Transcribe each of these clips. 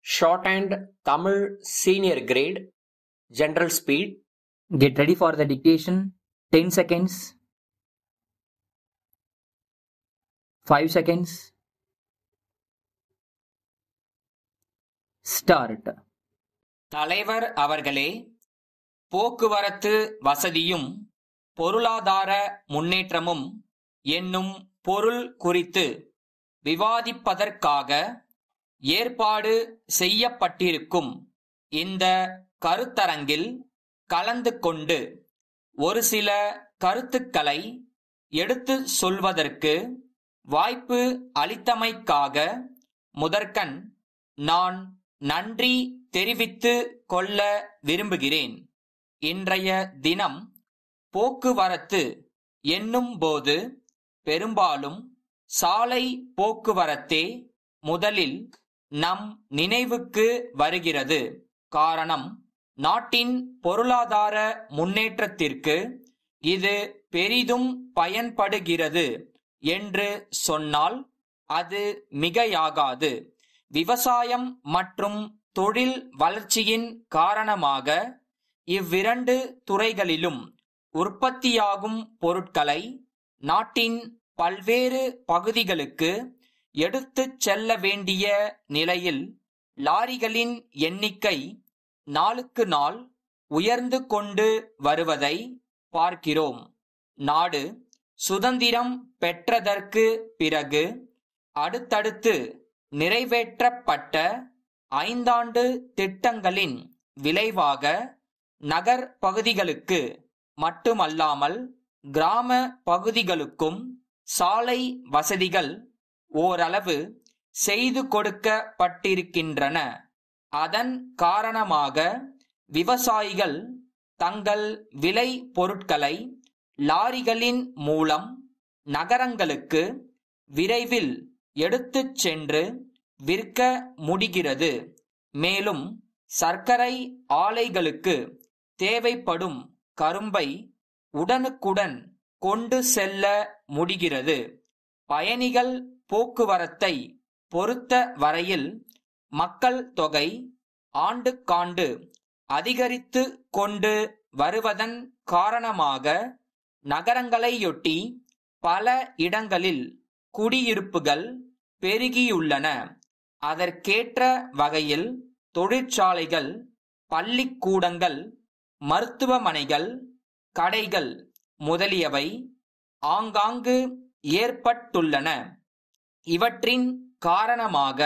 Shorthand Tamil Senior Grade General Speed Get ready for the dictation. 10 seconds. 5 seconds. Start. தலைவர் அவர்களே போக்குவரத்து வசதியும் பொருளாதார முன்னேற்றமும் என்னும் பொருள் குறித்து விவாதிப்பதற்காக ஏற்பாடு செய்யப்பட்டிருக்கும் இந்த கருத்தரங்கில் கலந்து கொண்டு ஒரு சில கருத்துக்களை எடுத்து சொல்வதற்கு வாய்ப்பு அளித்தமைக்காக முதற்கண் நான் நன்றி தெரிவித்து கொள்ள விரும்புகிறேன் இன்றைய தினம் போக்குவரத்து என்னும்போது பெரும்பாலும் சாலை போக்குவரத்தே முதலில் நம் நினைவுக்கு வருகிறது காரணம் நாட்டின் பொருளாதார முன்னேற்றத்திற்கு இது பெரிதும் பயன்படுகிறது என்று சொன்னால் அது மிகையாகாது விவசாயம் மற்றும் தொழில் வளர்ச்சியின் காரணமாக இவ்விரண்டு துறைகளிலும் உற்பத்தியாகும் பொருட்களை நாட்டின் பல்வேறு பகுதிகளுக்கு எடுத்துச் செல்ல வேண்டிய நிலையில் லாரிகளின் எண்ணிக்கை நாளுக்கு நாள் உயர்ந்து கொண்டு வருவதை பார்க்கிறோம் நாடு சுதந்திரம் பெற்றதற்கு பிறகு அடுத்தடுத்து நிறைவேற்றப்பட்ட ஐந்தாண்டு திட்டங்களின் விளைவாக நகர் பகுதிகளுக்கு மட்டுமல்லாமல் கிராம பகுதிகளுக்கும் சாலை வசதிகள் ஓரளவு செய்து கொடுக்கப்பட்டிருக்கின்றன அதன் காரணமாக விவசாயிகள் தங்கள் விளை பொருட்களை லாரிகளின் மூலம் நகரங்களுக்கு விரைவில் எடுத்துச் சென்று விற்க முடிகிறது மேலும் சர்க்கரை ஆலைகளுக்கு தேவைப்படும் கரும்பை உடனுக்குடன் கொண்டு செல்ல முடிகிறது பயணிகள் போக்குவரத்தை பொறுத்த வரையில் மக்கள் தொகை ஆண்டுக்காண்டு அதிகரித்து கொண்டு வருவதன் காரணமாக நகரங்களையொட்டி பல இடங்களில் குடியிருப்புகள் பெருகியுள்ளன அதற்கேற்ற வகையில் தொழிற்சாலைகள் பள்ளிக்கூடங்கள் மருத்துவமனைகள் கடைகள் முதலியவை ஆங்காங்கு ஏற்பட்டுள்ளன இவற்றின் காரணமாக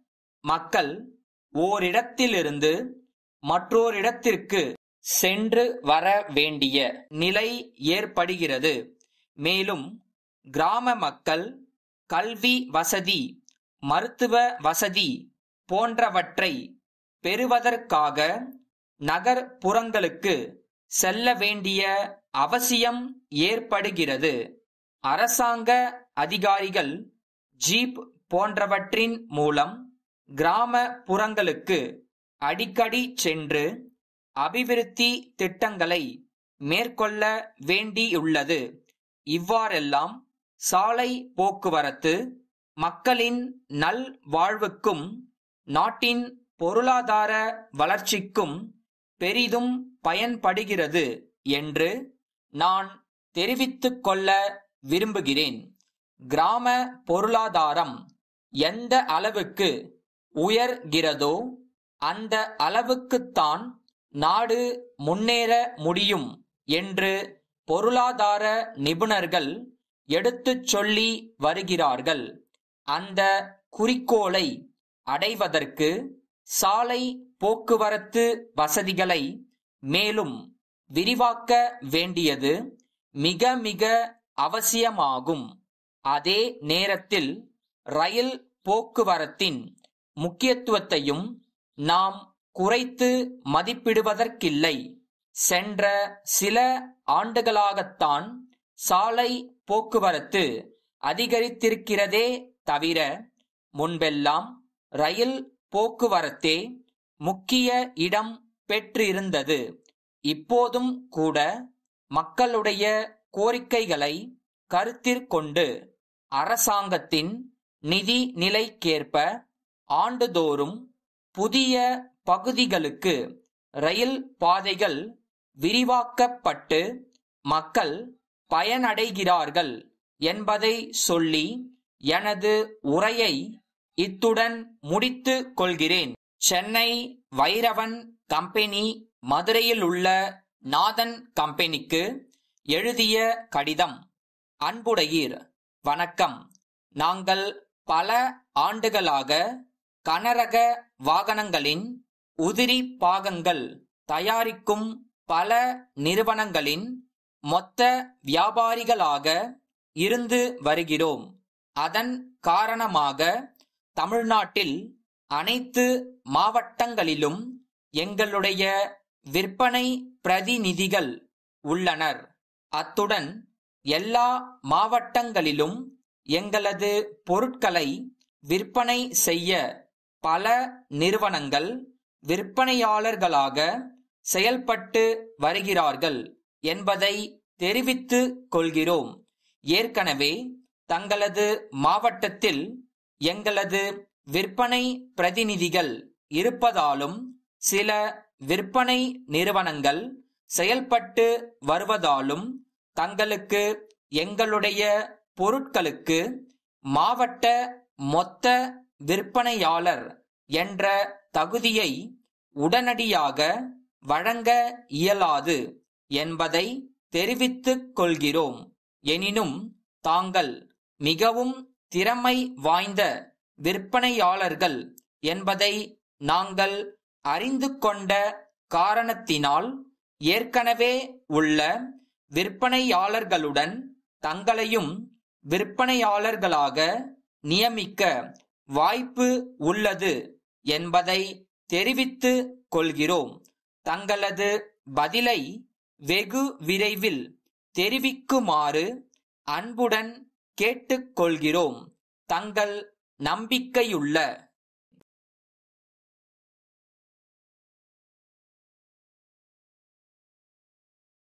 மக்கள் ஓரிடத்திலிருந்து மற்றோரிடத்திற்கு சென்று வர வேண்டிய நிலை ஏற்படுகிறது மேலும் கிராம மக்கள் கல்வி வசதி மருத்துவ வசதி போன்றவற்றை பெறுவதற்காக நகர்ப்புறங்களுக்கு செல்ல வேண்டிய அவசியம் ஏற்படுகிறது அரசாங்க அதிகாரிகள் ஜீப் போன்றவற்றின் மூலம் கிராம புறங்களுக்கு அடிக்கடி சென்று அபிவிருத்தி திட்டங்களை மேற்கொள்ள வேண்டியுள்ளது இவ்வாறெல்லாம் சாலை போக்குவரத்து மக்களின் நல் வாழ்வுக்கும் நாட்டின் பொருளாதார வளர்ச்சிக்கும் பெரிதும் பயன்படுகிறது என்று நான் தெரிவித்துக் கொள்ள விரும்புகிறேன் கிராம பொருளாதாரம் எந்த அளவுக்கு உயர்கிறதோ அந்த அளவுக்குத்தான் நாடு முன்னேற முடியும் என்று பொருளாதார நிபுணர்கள் எடுத்துச் சொல்லி வருகிறார்கள் அந்த குறிக்கோளை அடைவதற்கு சாலை போக்குவரத்து வசதிகளை மேலும் விரிவாக்க வேண்டியது மிக மிக அவசியமாகும் அதே நேரத்தில் ரயில் போக்குவரத்தின் முக்கியத்துவத்தையும் நாம் குறைத்து மதிப்பிடுவதற்கில்லை சென்ற சில ஆண்டுகளாகத்தான் சாலை போக்குவரத்து அதிகரித்திருக்கிறதே தவிர முன்பெல்லாம் ரயில் போக்குவரத்தே முக்கிய இடம் பெற்றிருந்தது இப்போதும் கூட மக்களுடைய கோரிக்கைகளை கருத்திற்கொண்டு அரசாங்கத்தின் நிதி நிலைக்கேற்ப ஆண்டுதோறும் புதிய பகுதிகளுக்கு ரயில் பாதைகள் விரிவாக்கப்பட்டு மக்கள் பயனடைகிறார்கள் என்பதை சொல்லி எனது உரையை இத்துடன் முடித்துக் கொள்கிறேன் சென்னை வைரவன் கம்பெனி மதுரையில் உள்ள நாதன் கம்பெனிக்கு எழுதிய கடிதம் அன்புடையீர் வணக்கம் நாங்கள் பல ஆண்டுகளாக கனரக வாகனங்களின் உதிரி பாகங்கள் தயாரிக்கும் பல நிறுவனங்களின் மொத்த வியாபாரிகளாக இருந்து வருகிறோம் அதன் காரணமாக தமிழ்நாட்டில் அனைத்து மாவட்டங்களிலும் எங்களுடைய விற்பனை பிரதிநிதிகள் உள்ளனர் அத்துடன் எல்லா மாவட்டங்களிலும் எங்களது பொருட்களை விற்பனை செய்ய பல நிறுவனங்கள் விற்பனையாளர்களாக செயல்பட்டு வருகிறார்கள் என்பதை தெரிவித்துக் கொள்கிறோம் ஏற்கனவே தங்களது மாவட்டத்தில் எங்களது விற்பனை பிரதிநிதிகள் இருப்பதாலும் சில விற்பனை நிறுவனங்கள் செயல்பட்டு வருவதாலும் தங்களுக்கு எங்களுடைய பொருட்களுக்கு மாவட்ட மொத்த விற்பனையாளர் என்ற தகுதியை உடனடியாக வழங்க இயலாது என்பதை தெரிவித்துக் கொள்கிறோம் எனினும் தாங்கள் மிகவும் திறமை வாய்ந்த விற்பனையாளர்கள் என்பதை நாங்கள் அறிந்து கொண்ட காரணத்தினால் ஏற்கனவே உள்ள விற்பனையாளர்களுடன் தங்களையும் விற்பனையாளர்களாக நியமிக்க வாய்ப்பு உள்ளது என்பதை தெரிவித்துக் கொள்கிறோம் தங்களது பதிலை வெகு விரைவில் தெரிவிக்குமாறு அன்புடன் கேட்டுக்கொள்கிறோம் தங்கள் நம்பிக்கையுள்ள